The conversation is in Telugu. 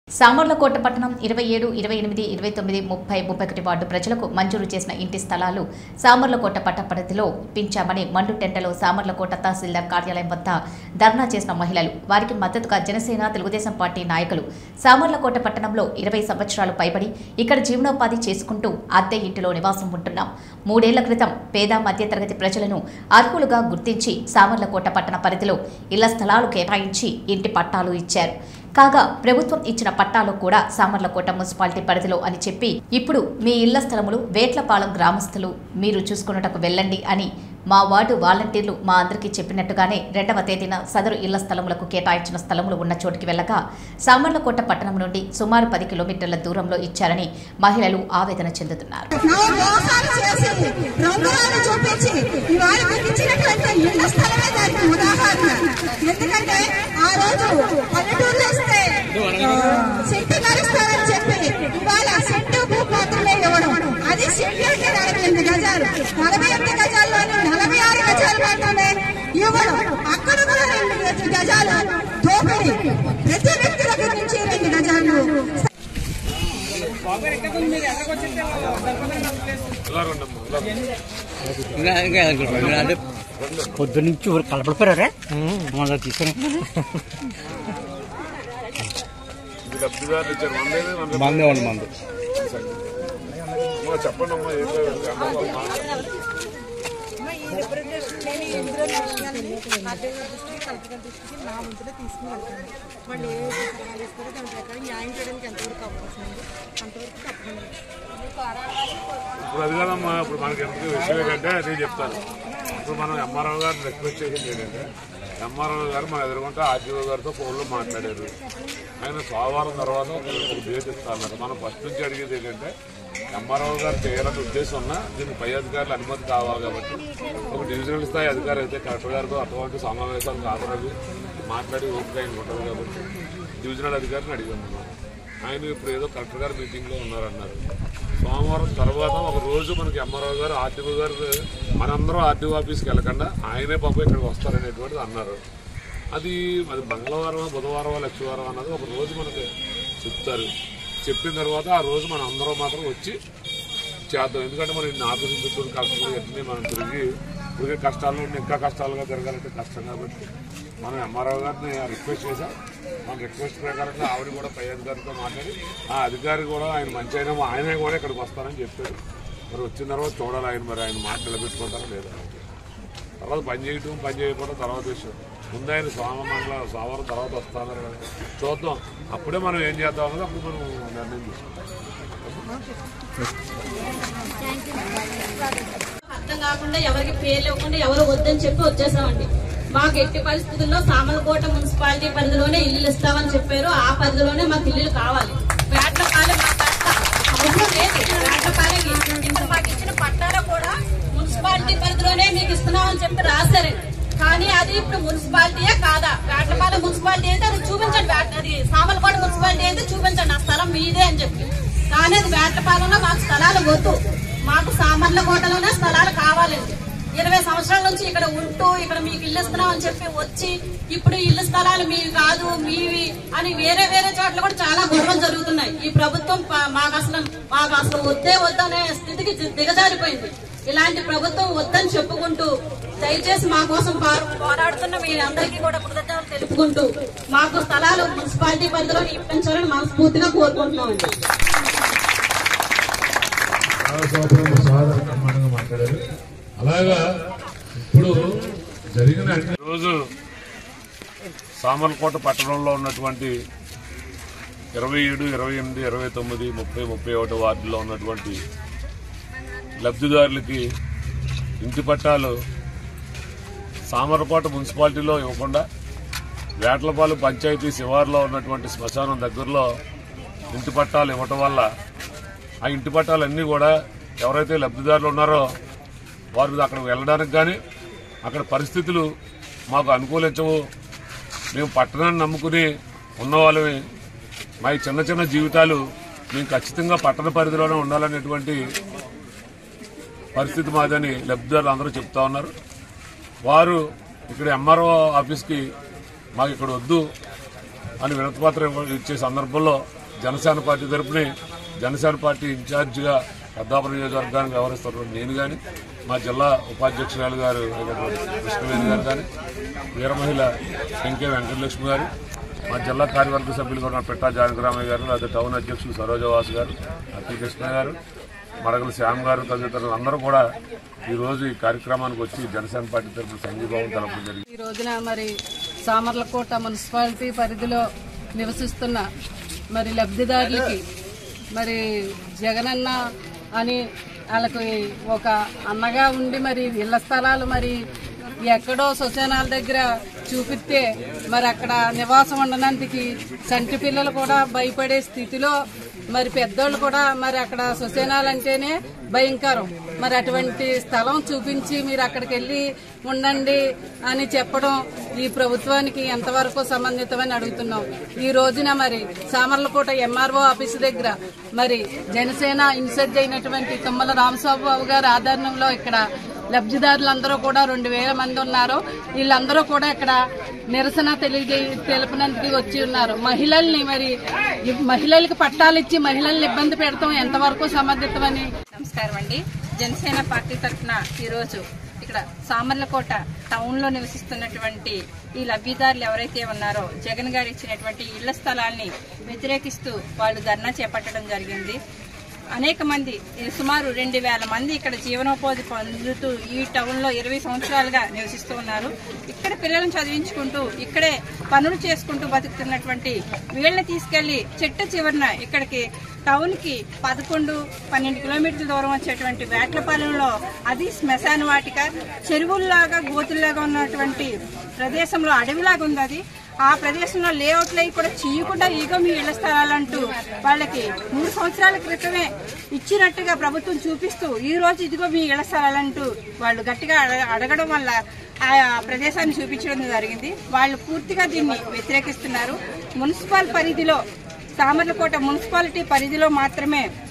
సామర్లకోట పట్టణం ఇరవై ఏడు ఇరవై ఎనిమిది ఇరవై తొమ్మిది ముప్పై ముప్పై ఒకటి వార్డు ప్రజలకు మంజూరు చేసిన ఇంటి స్థలాలు సామర్లకోట పట్ట పరిధిలో ఇప్పించామని మండు టెంటలో సామర్లకోట తహసీల్దార్ కార్యాలయం వద్ద ధర్నా చేసిన మహిళలు వారికి మద్దతుగా జనసేన తెలుగుదేశం పార్టీ నాయకులు సామర్లకోట పట్టణంలో ఇరవై సంవత్సరాలు పైబడి ఇక్కడ జీవనోపాధి చేసుకుంటూ అద్దె ఇంటిలో నివాసం ఉంటున్నాం మూడేళ్ల క్రితం పేద మధ్యతరగతి ప్రజలను అర్హులుగా గుర్తించి సామర్లకోట పట్టణ పరిధిలో ఇళ్ల స్థలాలు కేటాయించి ఇంటి పట్టాలు ఇచ్చారు కాగా ప్రభుత్వం ఇచ్చిన పట్టాలు కూడా సామర్లకోట మున్సిపాలిటీ పరిధిలో అని చెప్పి ఇప్పుడు మీ ఇళ్ల స్థలములు వేట్లపాలెం గ్రామస్తులు మీరు చూసుకున్నటకు వెళ్ళండి అని మా వార్డు వాలంటీర్లు మా అందరికీ చెప్పినట్టుగానే రెండవ తేదీన సదరు ఇళ్ల స్థలములకు కేటాయించిన స్థలములు ఉన్న చోటికి వెళ్ళగా సామర్లకోట పట్టణం నుండి సుమారు పది కిలోమీటర్ల దూరంలో ఇచ్చారని మహిళలు ఆవేదన చెందుతున్నారు నా మోసాలు చేసి రంగులను చూపించి ఇవాళ మీకు ఇచ్చినటువంటి ఇళ్ల స్థలమే దానికి ఉదాహరణ ఎందుకంటే ఆ రోజు పల్లెటూరులో ఇస్తే సెంటు కలుస్తారని చెప్పి ఇవాళ సెంటు భూ మాత్రమే ఇవ్వడం అది సెంటు అంటే నలభై ఎనిమిది గజాలు నలభై ఎనిమిది గజాల్లోని నలభై ఆరు గజాలు మాత్రమే ఇవ్వడం అక్కడ కూడా రెండు గజాలు దోపిడీ ప్రతి వ్యక్తి దగ్గర నుంచి రెండు గజాలు ఇంకా ఇంకా అనుకుంటున్నాను. అంటే పొద్దు నుంచి ఊరు కలపడిపోయారా మళ్ళీ తీసుకుని లబ్ధిదారులు ఇచ్చారు వందేది వంద మందే ఉండి మంది అమ్మా చెప్పండి అమ్మా ఏం లేదు అమ్మా, నేను ఇందులో అదే దృష్టికి కలెక్టర్ దృష్టికి నా వంతులో తీసుకుని వెళ్తాను వాళ్ళు ఏ సలహాలు ఇస్తారో దాని ప్రకారం న్యాయం చేయడానికి ఎంతవరకు అవకాశం ఉంది అంతవరకు తప్పకుండా ఇప్పుడు అది కాదమ్మా ఇప్పుడు మనకి ఎంత విషయం ఏంటంటే అదే చెప్తాను ఇప్పుడు మనం ఎంఆర్ఓ గారిని రిక్వెస్ట్ చేసింది ఏంటంటే ఎంఆర్ఓ గారు మన ఎదురుకుంటే ఆర్టీఓ గారితో ఫోన్లో మాట్లాడారు ఆయన సోమవారం తర్వాత ఒక ఒక డేట్ ఇస్తా అన్నారు మనం ఫస్ట్ నుంచి అడిగేది ఏంటంటే ఎంఆర్ఓ గారు చేయాలనే ఉద్దేశం ఉన్నా దీనికి పై అధికారుల అనుమతి కావాలి కాబట్టి ఒక డివిజనల్ స్థాయి అధికారి అయితే కలెక్టర్ గారితో అటువంటి సమావేశాలకు హాజరవి మాట్లాడి ఓపిక ఆయన ఉంటుంది కాబట్టి డివిజనల్ అధికారిని అడిగాం మనం ఆయన ఇప్పుడు ఏదో కలెక్టర్ గారు మీటింగ్లో ఉన్నారన్నారు సోమవారం తర్వాత ఒక రోజు మనకి ఎంఆర్ఓ గారు ఆర్టీఓ గారు మనందరం ఆర్టీఓ ఆఫీస్కి వెళ్ళకుండా ఆయనే పాపం ఇక్కడికి వస్తారనేటువంటిది అన్నారు అది అది మంగళవారం బుధవారం లక్షవారం అన్నది ఒక రోజు మనకి చెప్తారు చెప్పిన తర్వాత ఆ రోజు మనం అందరం మాత్రం వచ్చి చేద్దాం ఎందుకంటే మనం ఇన్ని ఆఫీసులు చుట్టూ కష్టాలు ఎన్ని మనం తిరిగి తిరిగే కష్టాల్లో ఉండి ఇంకా కష్టాలుగా తిరగాలంటే కష్టం కాబట్టి మనం ఎంఆర్ఓ గారిని రిక్వెస్ట్ చేశాం మన రిక్వెస్ట్ ప్రకారంగా ఆవిడ కూడా పై అధికారితో మాట్లాడి ఆ అధికారి కూడా ఆయన మంచి అయినా ఆయనే కూడా ఇక్కడికి వస్తారని చెప్పారు మరి వచ్చిన తర్వాత చూడాలి ఆయన మరి ఆయన మాట నిలబెట్టుకుంటారా లేదా తర్వాత పని చేయటం పని చేయకపోవడం తర్వాత విషయం ముందు ఆయన సోమమంగళ సోమవారం తర్వాత వస్తున్నారు కదా చూద్దాం అప్పుడే మనం ఏం చేద్దాం అన్నది అప్పుడు మనం నిర్ణయం తీసుకుంటాం అర్థం కాకుండా ఎవరికి పేర్లు ఇవ్వకుండా ఎవరు వద్దని చెప్పి వచ్చేసామండి మాకు ఎట్టి పరిస్థితుల్లో సామలకోట మున్సిపాలిటీ పరిధిలోనే ఇల్లు ఇస్తామని చెప్పారు ఆ పరిధిలోనే మాకు ఇల్లులు కావాలి వేటపాలెం మాకు అట్లా అవసరం లేదు వేటపాలెంకి ఇప్పుడు మాకు ఇచ్చిన పట్టాలు కూడా మున్సిపాలిటీ పరిధిలోనే మీకు ఇస్తున్నామని చెప్పి రాశారండి కానీ అది ఇప్పుడు మున్సిపాలిటీయే కాదా వేటపాలెం మున్సిపాలిటీ అయితే అది చూపించండి వేట- అది సామలకోట మున్సిపాలిటీ అయితే చూపించండి ఆ స్థలం మీదే అని చెప్పి కానీ అది వేటపాలెంలో మాకు స్థలాలు వద్దు మాకు సామర్లకోటలోనే స్థలాలు కావాలండి ఇరవై సంవత్సరాల నుంచి ఇక్కడ ఉంటూ ఇక్కడ మీకు ఇల్లు ఇస్తున్నాం అని చెప్పి వచ్చి ఇప్పుడు ఇల్లు స్థలాలు మీవి కాదు మీవి అని వేరే వేరే చోట్ల కూడా చాలా గొడవలు జరుగుతున్నాయి ఈ ప్రభుత్వం ప- మాకు అసలు మాకు అసలు వద్దే వద్దనే స్థితికి ది- దిగజారిపోయింది ఇలాంటి ప్రభుత్వం వద్దని చెప్పుకుంటూ దయచేసి మా కోసం పా- పోరాడుతున్న మీ అందరికీ కూడా కృతజ్ఞతలు తెలుపుకుంటూ మాకు స్థలాలు మున్సిపాలిటీ పరిధిలో ఇప్పించాలని మనస్ఫూర్తిగా కోరుకుంటున్నామండి చాలా సంవత్సరాలు చాలా బ్రహ్మాండంగా మాట్లాడారు అలాగా ఇప్పుడు జరిగిన అన్ని- రోజు సామర్లకోట పట్టణంలో ఉన్నటువంటి ఇరవై ఏడు ఇరవై ఎనిమిది ఇరవై తొమ్మిది ముప్పై ముప్పై ఒకటి వార్డులో ఉన్నటువంటి లబ్ధిదారులకి ఇంటి పట్టాలు సామర్లకోట మున్సిపాలిటీలో ఇవ్వకుండా వేటలపాలు పంచాయతీ శివారులో ఉన్నటువంటి శ్మశానం దగ్గరలో ఇంటి పట్టాలు ఇవ్వటం వల్ల ఆ ఇంటి పట్టాలన్నీ కూడా ఎవరైతే లబ్ధిదారులు ఉన్నారో వారు అక్కడ వెళ్ళడానికి కానీ అక్కడ పరిస్థితులు మాకు అనుకూలించవు మేము పట్టణాన్ని నమ్ముకుని ఉన్న వాళ్ళని మా ఈ చిన్న చిన్న జీవితాలు మేము ఖచ్చితంగా పట్టణ పరిధిలోనే ఉండాలనేటువంటి పరిస్థితి మాదని లబ్ధిదారులు అందరూ చెప్తా ఉన్నారు వారు ఇక్కడ ఎంఆర్ఓ ఆఫీస్కి మాకు ఇక్కడ వద్దు అని వినతిపత్రం ఇచ్చే సందర్భంలో జనసేన పార్టీ తరపుని జనసేన పార్టీ ఇన్ఛార్జిగా పెద్దాపురం నియోజకవర్గానికి వ్యవహరిస్తున్నటువంటి నేను కానీ మా జిల్లా ఉపాధ్యక్షురాలు గారు అయినటువంటి కృష్ణవేణి గారు కానీ వీర మహిళ వెంకే వెంకటలక్ష్మి గారు మా జిల్లా కార్యవర్గ సభ్యులు కూడా పెట్టా జానకరామయ్య గారు లేదా టౌన్ అధ్యక్షులు సరోజవాస్ గారు అఖిల కృష్ణ గారు మరగల శ్యామ్ గారు తదితరులు అందరూ కూడా ఈ రోజు ఈ కార్యక్రమానికి వచ్చి జనసేన పార్టీ తరఫున సంఘీభావం తెలపడం జరిగింది ఈ రోజున మరి సామర్లకోట మున్సిపాలిటీ పరిధిలో నివసిస్తున్న మరి లబ్ధిదారులకి మరి జగనన్న అని వాళ్ళకి ఒక అన్నగా ఉండి మరి ఇళ్ల స్థలాలు మరి ఎక్కడో శ్మశానాల దగ్గర చూపిస్తే మరి అక్కడ నివాసం ఉండడానికి చంటి పిల్లలు కూడా భయపడే స్థితిలో మరి పెద్దోళ్ళు కూడా మరి అక్కడ శ్మశానాలు అంటేనే భయంకరం మరి అటువంటి స్థలం చూపించి మీరు అక్కడికి వెళ్ళి ఉండండి అని చెప్పడం ఈ ప్రభుత్వానికి ఎంతవరకు సంబంధితమని అడుగుతున్నాం ఈ రోజున మరి సామర్లకోట ఎంఆర్ఓ ఆఫీస్ దగ్గర మరి జనసేన ఇన్ఛార్జ్ అయినటువంటి తుమ్మల రామసాబు గారి ఆధ్వర్యంలో ఇక్కడ లబ్ధిదారులందరూ కూడా రెండు వేల మంది ఉన్నారు వీళ్ళందరూ కూడా ఇక్కడ నిరసన తెలియజే తెలుపినందుకు వచ్చి ఉన్నారు మహిళల్ని మరి ఈ మహిళలకు పట్టాలు ఇచ్చి మహిళల్ని ఇబ్బంది పెడతాం ఎంతవరకు సమర్థితమని నమస్కారం అండి జనసేన పార్టీ తరఫున ఈరోజు ఇక్కడ సామర్లకోట టౌన్ లో నివసిస్తున్నటువంటి ఈ లబ్ధిదారులు ఎవరైతే ఉన్నారో జగన్ గారు ఇచ్చినటువంటి ఇళ్ల స్థలాల్ని వ్యతిరేకిస్తూ వాళ్ళు ధర్నా చేపట్టడం జరిగింది అనేక మంది సుమారు రెండు వేల మంది ఇక్కడ జీవనోపాధి పొందుతూ ఈ టౌన్ లో ఇరవై సంవత్సరాలుగా నివసిస్తూ ఉన్నారు ఇక్కడ పిల్లలను చదివించుకుంటూ ఇక్కడే పనులు చేసుకుంటూ బతుకుతున్నటువంటి వీళ్ళని తీసుకెళ్లి చెట్టు చివరన ఇక్కడికి టౌన్ కి పదకొండు పన్నెండు కిలోమీటర్ల దూరం వచ్చేటువంటి వేట్లపాలెంలో అది శ్మశాన వాటిక చెరువుల్లాగా గోతుల్లాగా ఉన్నటువంటి ప్రదేశంలో అడవిలాగా ఉంది అది ఆ ప్రదేశంలో లేఅవుట్లు అవి కూడా చేయకుండా ఇగో మీ ఇళ్ల స్థలాలంటూ వాళ్ళకి మూడు సంవత్సరాల క్రితమే ఇచ్చినట్టుగా ప్రభుత్వం చూపిస్తూ ఈ రోజు ఇదిగో మీ ఇళ్ల స్థలాలంటూ వాళ్ళు గట్టిగా అడగ- అడగడం వల్ల ఆ ప్రదేశాన్ని చూపించడం జరిగింది వాళ్ళు పూర్తిగా దీన్ని వ్యతిరేకిస్తున్నారు మున్సిపల్ పరిధిలో సామర్లకోట మున్సిపాలిటీ పరిధిలో మాత్రమే